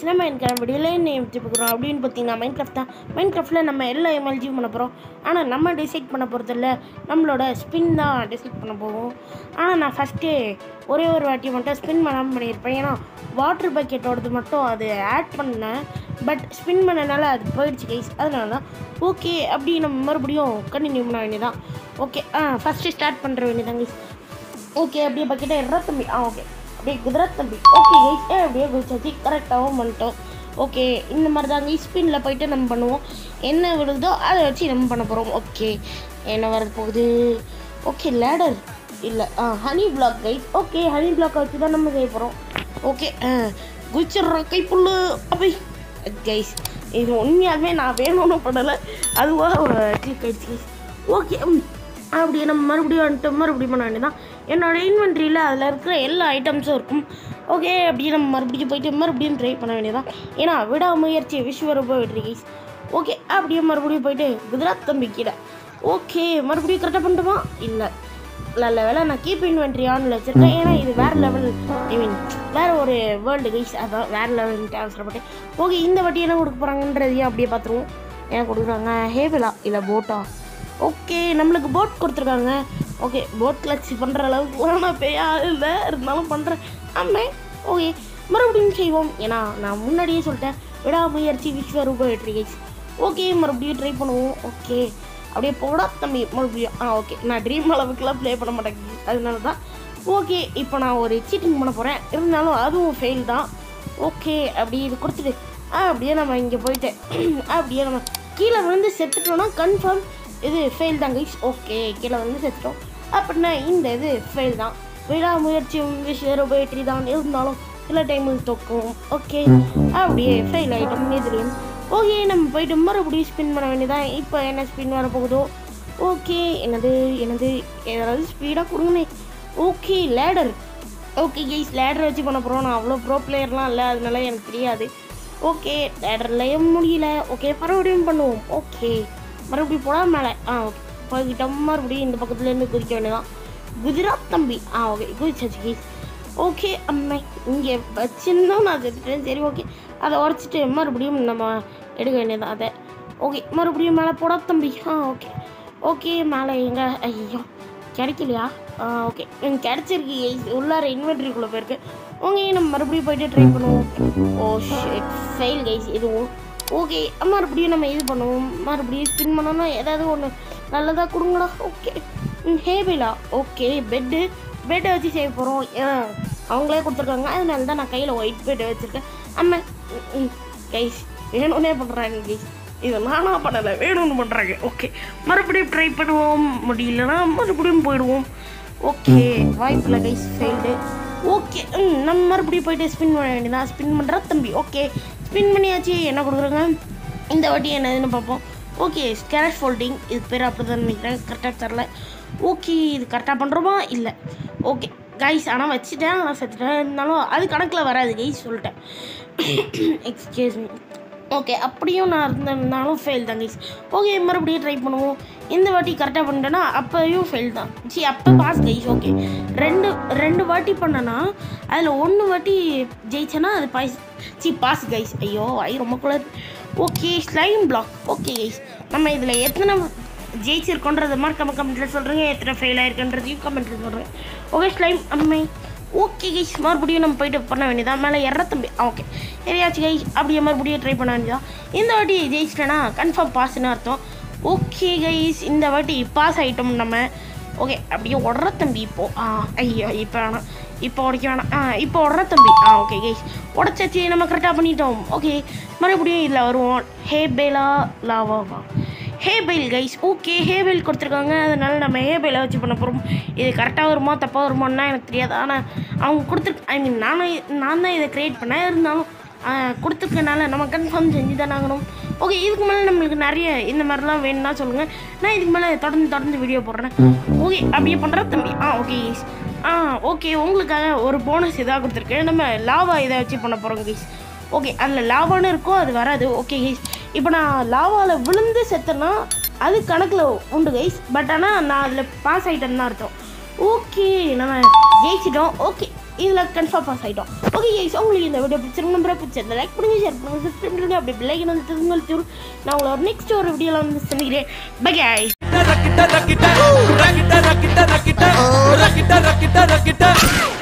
நம்ம எனக்கு வீடியோவில் என்ன எடுத்துக்கிறோம் அப்படின்னு பார்த்தீங்கன்னா மைண்ட் கிராஃப்ட் தான் மைண்ட் கிராஃப்டில் நம்ம எல்லா எம்எல்ஜியும் பண்ண போகிறோம் ஆனால் நம்ம டிசைட் பண்ண போகிறது இல்லை நம்மளோட ஸ்பின் தான் டிசைட் பண்ண போவோம் ஆனால் நான் ஃபஸ்ட்டே ஒரே ஒரு வாட்டி மட்டும் ஸ்பின் பண்ணாமல் பண்ணியிருப்பேன் ஏன்னா வாட்டர் பக்கெட்டோடது மட்டும் அது ஆட் பண்ணேன் பட் ஸ்பின் பண்ணனால அது போயிடுச்சு கைஸ் அதனால தான் ஓகே அப்படி நம்ம மறுபடியும் கண்டினியூ பண்ண வேண்டியதான் ஓகே ஆ ஃபஸ்ட்டு ஸ்டார்ட் பண்ணுற வேண்டியதான் கைஸ் ஓகே அப்படியே பக்கெட்டை எற தம்பி ஆ ஓகே அப்படியே குதிரை தம்பி ஓகே கைஸ் ஏ அப்படியே குதிச்சாச்சு கரெக்டாகவும் பண்ணிட்டோம் ஓகே இந்த மாதிரி தாங்க ஸ்பின்னில் போயிட்டு நம்ம பண்ணுவோம் என்ன விழுதோ அதை வச்சு நம்ம பண்ண போகிறோம் ஓகே என்ன வரது போகுது ஓகே லேடர் இல்லை ஆ honey block guys okay honey block வச்சு தான் நம்ம செய்ய போகிறோம் ஓகே ஆ குதிச்சிட்றோம் கைப்புல்லு அப்படி கைஸ் இது உண்மையாலுமே நான் வேணும்னு பண்ணலை அதுவாக கிளிக் ஆயிடுச்சு கைஸ் ஓகே அப்படியே நம்ம மறுபடியும் வந்துட்டு மறுபடியும் பண்ண வேண்டியதான் என்னோட இன்வென்ட்ரியில் அதில் இருக்கிற எல்லா ஐட்டம்ஸும் இருக்கும் ஓகே அப்படியே நம்ம மறுபடியும் போயிட்டு மறுபடியும் ட்ரை பண்ண வேண்டியதான் ஏன்னா விடாமுயற்சி விஸ்வரூப வெற்றி கைஸ் ஓகே அப்படியே மறுபடியும் போயிட்டு குஜராத் தம்பி கீழே ஓகே மறுபடியும் கரெக்டாக பண்ணிட்டுமா இல்லை நல்ல வேலை நான் கீப் இன்வென்ட்ரி ஆனில் வச்சுருக்கேன் ஏன்னா இது வேறு லெவல் ஐ மீன் வேறு ஒரு வேர்ல்டு கைஸ் அதான் வேறு லெவல்ன்ட்டு அவசரப்பட்டேன் ஓகே இந்த வாட்டி என்ன கொடுக்க போகிறாங்கன்றதையும் அப்படியே பார்த்துருவோம் என்ன கொடுக்குறாங்க ஹேவிலா இல்லை போட்டா ஓகே நம்மளுக்கு போட் கொடுத்துருக்காங்க ஓகே போட் கிளச் பண்ணுற அளவுக்கு நான் பேயா இல்லை இருந்தாலும் பண்ணுறேன் ஆமே ஓகே மறுபடியும் செய்வோம் ஏன்னா நான் முன்னாடியே சொல்லிட்டேன் விடாமுயற்சி விஸ்வரூப வெற்றி கைஸ் ஓகே மறுபடியும் ட்ரை பண்ணுவோம் ஓகே அப்படியே போடா தம்பி மறுபடியும் ஆ ஓகே நான் ட்ரீம் அளவுக்குலாம் ப்ளே பண்ண மாட்டேன் அதனால தான் ஓகே இப்போ நான் ஒரு சீட்டிங் பண்ண போகிறேன் இருந்தாலும் அதுவும் ஃபெயில் தான் ஓகே அப்படி இது கொடுத்துட்டு ஆ அப்படியே நம்ம இங்கே போயிட்டு அப்படியே நம்ம கீழே விழுந்து செத்துட்டோம்னா கன்ஃபார்ம் இது ஃபெயில் தான் கைஸ் ஓகே கீழே வந்து செத்துட்டோம் அப்படின்னா இந்த இது ஃபெயில் தான் விடாமுயற்சியும் விஷயம் வெற்றி தான் இருந்தாலும் சில டைமில் தொக்கும் ஓகே அப்படியே ஃபெயில் ஆகிட்டோம் இதுலேயும் ஓகே நம்ம போயிட்டு மறுபடியும் ஸ்பின் பண்ண வேண்டியதான் இப்போ என்ன ஸ்பின் வர போகுதோ ஓகே என்னது என்னது ஏதாவது ஸ்பீடாக கொடுங்கண்ணே okay ladder okay guys ladder வச்சு பண்ண போகிறோம் நான் அவ்வளோ ப்ரோ பிளேயர்லாம் இல்லை அதனால எனக்கு தெரியாது ஓகே லேடர்லையும் முடியல ஓகே மறுபடியும் பண்ணுவோம் ஓகே மறுபடியும் போடா மேலே ஆ ஓகே போய்கிட்டோம் மறுபடியும் இந்த பக்கத்துலேருந்து குதிக்க வேண்டியதான் குஜராத் தம்பி ஆ ஓகே குதிச்சாச்சு கைஸ் ஓகே அம்மை இங்கே வச்சிருந்தோம் நான் செத்துட்டேன் சரி ஓகே அதை உடச்சிட்டு மறுபடியும் நம்ம எடுக்க வேண்டியதான் அதை ஓகே மறுபடியும் மேலே போடா தம்பி ஆ ஓகே ஓகே மேலே எங்கே ஐயோ கிடைக்கலையா ஆ ஓகே எனக்கு கிடச்சிருக்கு உள்ளார இன்வெர்ட்ரிக்குள்ளே போயிருக்கு ஓகே நம்ம மறுபடியும் போயிட்டு ட்ரை பண்ணுவோம் ஓ ஷிட் ஃபெயில் கைஸ் இதுவும் ஓகே மறுபடியும் நம்ம இது பண்ணுவோம் மறுபடியும் ஸ்பின் பண்ணோம்னா ஏதாவது ஒன்று நல்லதாக கொடுங்கடா ஓகே ஹேபிலா ஓகே பெட்டு பெட்டை வச்சு செய்ய போகிறோம் அவங்களே கொடுத்துருக்காங்க அதனால தான் நான் கையில் ஒயிட் பெட் வச்சுருக்கேன் அம்மா கைஸ் வேணும்னே பண்ணுறாங்க கைஸ் இது நானாக பண்ணலை வேணும்னு பண்ணுறாங்க ஓகே மறுபடியும் ட்ரை பண்ணுவோம் முடியலன்னா மறுபடியும் போயிடுவோம் ஓகே வாய்ப்பில்லை கைஸ் ஃபெயில்டு ஓகே ம் நம்ம மறுபடியும் போயிட்டு ஸ்பின் பண்ண வேண்டியதான் ஸ்பின் பண்ணுறா தம்பி ஓகே ஸ்பின் பண்ணியாச்சு என்ன கொடுக்குறாங்க இந்த வாட்டி என்னதுன்னு பார்ப்போம் ஓகே ஸ்கேரட் ஃபோல்டிங் இது பேர் அப்படி தான் நினைக்கிறேன் கரெக்டாக தரல ஓகே இது கரெக்டாக பண்ணுறோமா இல்லை ஓகே கைஸ் ஆனால் வச்சுட்டேன் ஆனால் செத்துட்டேன் இருந்தாலும் அது கணக்கில் வராது கைஸ் சொல்லிட்டேன் எக்ஸ்கியூஸ் மீ ஓகே அப்படியும் நான் இருந்திருந்தாலும் ஃபெயில் தான் கைஸ் ஓகே மறுபடியும் ட்ரை பண்ணுவோம் இந்த வாட்டி கரெக்டாக பண்ணிட்டேன்னா அப்போயும் ஃபெயில் தான் சி அப்போ பாஸ் கைஸ் ஓகே ரெண்டு ரெண்டு வாட்டி பண்ணனா அதில் ஒன்று வாட்டி ஜெயிச்சேன்னா அது பாஸ் சி பாஸ் கைஸ் ஐயோ ஐ ரொம்ப குளர் okay slime block okay guys நம்ம இதில் எத்தனை ஜெயிச்சிருக்கோன்றத மாதிரி கம்ம கமெண்ட்டில் சொல்கிறேங்க எத்தனை ஃபெயில் ஆயிருக்குன்றதையும் கமெண்ட்டில் சொல்கிறேன் ஓகே ஸ்லைம் அம்மை ஓகே கைஸ் மறுபடியும் நம்ம போயிட்டு பண்ண வேண்டியதான் மேலே எற தம்பி ஆ ஓகே எதையாச்சும் கைஸ் அப்படியே மறுபடியும் ட்ரை பண்ண வேண்டியதான் இந்த வாட்டி ஜெயிச்சிட்டேன்னா கன்ஃபார்ம் பாஸ்ன்னு அர்த்தம் ஓகே கைஸ் இந்த வாட்டி பாஸ் ஆகிட்டோம் நம்ம ஓகே அப்படியே உடற தம்பி இப்போ ஆ ஐயோ இப்போ வேணாம் இப்போ உடைக்க வேணாம் ஆ இப்போ உடற தம்பி ஆ ஓகே கைஸ் உடச்சாச்சு நம்ம கரெக்டாக பண்ணிட்டோம் ஓகே மறுபடியும் இதில் வருவோம் ஹே பேலா லாவாவா ஹேபெயில் கைஸ் ஓகே ஹேபெயில் கொடுத்துருக்காங்க அதனால நம்ம ஹேபெயிலை வச்சு பண்ண போகிறோம் இது கரெக்டாக வருமா தப்பாக வருமானா எனக்கு தெரியாது ஆனால் அவங்க கொடுத்துரு ஐ மீன் நானே நான் தான் இதை க்ரியேட் பண்ணேன் இருந்தாலும் கொடுத்துருக்கனால நம்ம கன்ஃபார்ம் செஞ்சு தானே ஆகணும் ஓகே இதுக்கு மேலே நம்மளுக்கு நிறைய இந்த மாதிரிலாம் வேணும்னா சொல்லுங்கள் நான் இதுக்கு மேலே தொடர்ந்து தொடர்ந்து வீடியோ போடுறேன் ஓகே அப்படியே பண்ணுற தம்பி ஆ ஓகே கைஸ் ஆ ஓகே உங்களுக்காக ஒரு போனஸ் இதாக கொடுத்துருக்கேன் நம்ம லாவா இதை வச்சு பண்ண போகிறோம் கைஸ் ஓகே அதில் லாவான்னு இருக்கோ அது வராது ஓகே கைஸ் இப்போ நான் லாவாவில் விழுந்து செத்தேன்னா அது கணக்கில் உண்டு கைஸ் பட் ஆனால் நான் அதில் பாஸ் ஆகிட்டேன்னு தான் அர்த்தம் ஓகே நம்ம ஜெயிச்சிட்டோம் ஓகே இதில் கன்ஃபார்ம் பாஸ் ஆகிட்டோம் ஓகே கைஸ் உங்களுக்கு இந்த வீடியோ பிடிச்சிருங்க நம்பரை பிடிச்சிருந்த லைக் பண்ணுங்க ஷேர் பண்ணுங்க சப்ஸ்கிரைப் பண்ணுங்க அப்படி பிள்ளைங்க வந்து திருங்கள் தூர் நான் உங்களோட நெக்ஸ்ட் ஒரு வீடியோவில் வந்து சந்திக்கிறேன் bye guys rakita rakita rakita rakita rakita rakita rakita rakita